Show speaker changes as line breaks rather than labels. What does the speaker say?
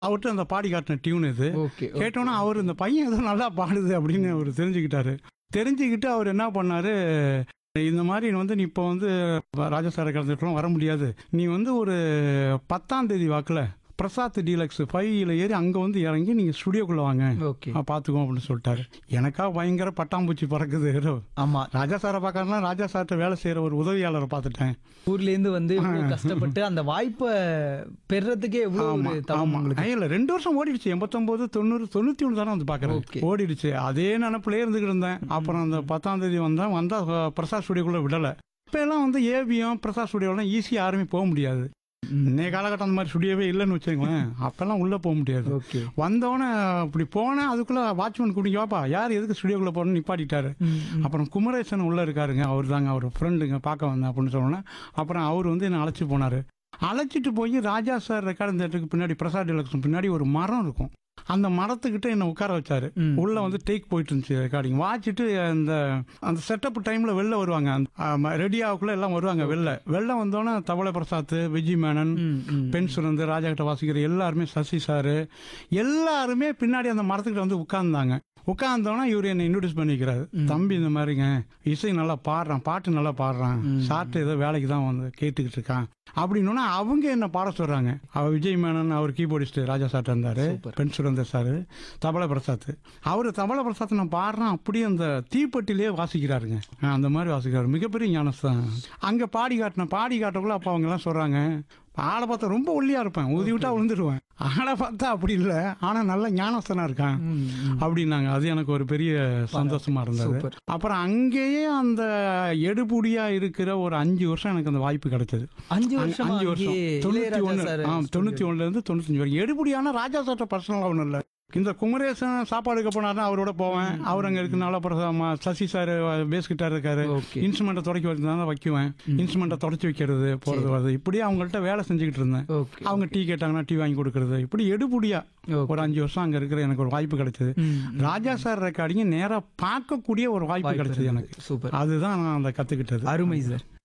அவர்கிட்ட அந்த பாடி காட்டின டியூன் இது
ஓகே
கேட்டோன்னா அவர் இந்த பையன் ஏதோ நல்லா பாடுது அப்படின்னு அவர் தெரிஞ்சுக்கிட்டாரு தெரிஞ்சுக்கிட்டு அவர் என்ன பண்ணாரு இந்த மாதிரி வந்து நீ இப்போ வந்து ராஜசார கலந்துட்டுலாம் வர முடியாது நீ வந்து ஒரு பத்தாம் தேதி வாக்கில் பிரசாத் டீலக்ஸ் ஃபைவ்ல ஏறி அங்கே வந்து இறங்கி நீங்கள் ஸ்டுடியோக்குள்ளே வாங்க
ஓகே
நான் பார்த்துக்குவோம் அப்படின்னு சொல்லிட்டாரு எனக்கா பயங்கர பட்டாம்பூச்சி பறக்குது
ஆமா
ராஜா சாரை பார்க்கறதுனா ராஜா சார்கிட்ட வேலை செய்கிற ஒரு உதவியாளரை பார்த்துட்டேன்
ஊர்ல இருந்து வந்து இவ்வளவு கஷ்டப்பட்டு அந்த வாய்ப்பை பெறறதுக்கே எவ்வளவு
ஆமா
ஒரு தவம்
ஆமா
உங்களுக்கு
இல்ல ரெண்டு வருஷம் ஓடிடுச்சு எண்பத்தொன்பது தொண்ணூறு தொண்ணூத்தி ஒன்று தானே வந்து
Okay.
பாக்குறேன் ஓடிடுச்சு அதே நினப்புலயே இருந்துகிட்டு இருந்தேன் அப்புறம் அந்த பத்தாம் தேதி வந்தேன் வந்தா அஹ், பிரசாத் ஸ்டுடியோக்குள்ள விடல இப்ப எல்லாம் வந்து ஏவிஎம் பிரசாத் ஸ்டுடியோலாம் ஈஸியா யாருமே போக முடியாது
ம்.
இன்னைய காலகட்டம் அந்த மாதிரி ஸ்டுடியோவே இல்லைன்னு வச்சுக்கோங்களேன் அப்பெல்லாம் உள்ள போக முடியாது
ஓகே
வந்தோடனே அப்படி போனேன் அதுக்குள்ள வாட்ச்மேன் குடிங்கவாப்பா யார் எதுக்கு ஸ்டுடியோக்குள்ள போகணும்னு நிப்பாட்டிட்டாரு
ம், ம்.
அப்புறம் குமரேசன் உள்ள இருக்காருங்க அவர் தாங்க அவர் ஃப்ரெண்டுங்க பார்க்க வந்தேன் அப்படின்னு சொன்னோன்னே அப்புறம் அவர் வந்து என்னை அழைச்சி போனார் அழைச்சிட்டு போய் ராஜா சார் ரெக்கார்டு தேட்டருக்கு பின்னாடி பிரசாத் டிலக்ஷன் பின்னாடி ஒரு மரம் இருக்கும் அந்த மரத்துக்கிட்ட என்னை உட்கார வச்சாரு
ம்.
உள்ள வந்து டேக் போயிட்டு இருந்துச்சு ரெக்கார்டிங் வாச்சிட்டு அந்த அந்த செட்டப் டைம்ல வெளில வருவாங்க ரெடி ஆகக்குள்ள எல்லாம் வருவாங்க வெளில வெளில வந்தோன்னே தவளை பிரசாத் விஜய் மேனன்
ம், ம்.
பெண் சுரந்து ராஜா கிட்ட வாசிக்கிற எல்லாருமே சசி சாரு எல்லாருமே பின்னாடி அந்த மரத்துக்கிட்ட வந்து உட்கார்ந்தாங்க உட்கார்ந்தோன்னா இவர் என்னை இன்ட்ரடியூஸ் பண்ணிக்கிறாரு தம்பி இந்த மாதிரிங்க இசை நல்லா பாடுறான் பாட்டு நல்லா பாடுறான் சாப்பிட்டு ஏதோ வேலைக்கு தான் வந்து கேட்டுக்கிட்டு இருக்கான் அப்படின்னா அவங்க என்ன பாட சொல்றாங்க அவர் விஜய் மேனன் அவர் கீபோர்டிஸ்ட் ராஜா சார் இருந்தாரு
Super.
பெண் சுரந்தர் சார் தபல பிரசாத் அவர் தபல பிரசாத் நான் பாடுறேன் அப்படியே அந்த தீப்பெட்டிலேயே வாசிக்கிறாருங்க ஆ, அந்த மாதிரி வாசிக்கிறாரு மிகப்பெரிய ஞானஸ்தான் அங்க பாடி காட்டினேன் பாடி காட்டக்குள்ள அப்ப அவங்க எல்லாம் சொல்றாங்க ஆளை பார்த்தா ரொம்ப ஒல்லியா இருப்பேன் ஊதி விட்டா விழுந்துருவேன் ஆளை பார்த்தா அப்படி இல்லை ஆனா நல்ல ஞானஸ்தனா இருக்கான்
ம், ம்.
அப்படின்னாங்க அது எனக்கு ஒரு பெரிய சந்தோஷமா இருந்தது
சூப்பர்
அப்புறம் அங்கேயே அந்த எடுபுடியா இருக்கிற ஒரு அஞ்சு வருஷம் எனக்கு அந்த வாய்ப்பு கிடைச்சது
அஞ்சு
அஞ்சு-
வருஷமா
அஞ்சு வருஷம்
அங்கேயே
தொண்ணூத்தி
இளையராஜா
ஒண்ணு
சார்
ஆ, தொண்ணூத்தி ஒண்ணுல இருந்து தொண்ணூத்தஞ்சு வரைக்கும் எடுபடியான ராஜா சார்ட்ட பர்சனலா ஒண்ணும் இல்ல இந்த குமரேசன் சாப்பாடுக்க போனாருன்னா அவரோட போவேன் அவர் அங்க இருக்கனால அப்புறம் ம- சசி சார் பேஸ் கிட்டார் இருக்காரு
ஓகே
இன்ஸ்ட்ருமெண்ட்டை தொடக்கி வைக்கிறதுனால வைக்குவேன் இன்ஸ்ட்ருமெண்ட்டை தொடச்சி வைக்கிறது போறது வருது இப்படியே அவங்கள்ட்ட வேலை செஞ்சுக்கிட்டு இருந்தேன்
ஓகே
அவங்க டீ கேட்டாங்கன்னா டீ வாங்கி கொடுக்கறது இப்படி எடுபடியா
ஓகே
ஒரு அஞ்சு வருஷம் அங்க இருக்கிற எனக்கு ஒரு வாய்ப்பு கிடைச்சது
ம்,
ராஜா சார் ரெக்கார்டிங்க நேரா பார்க்கக்கூடிய ஒரு வாய்ப்பு
வாய்ப்பு
கிடைச்சது
இருந்தது.
எனக்கு
சூப்பர்
அதுதான் நான் அந்த கத்துக்கிட்டது
அருமை சார்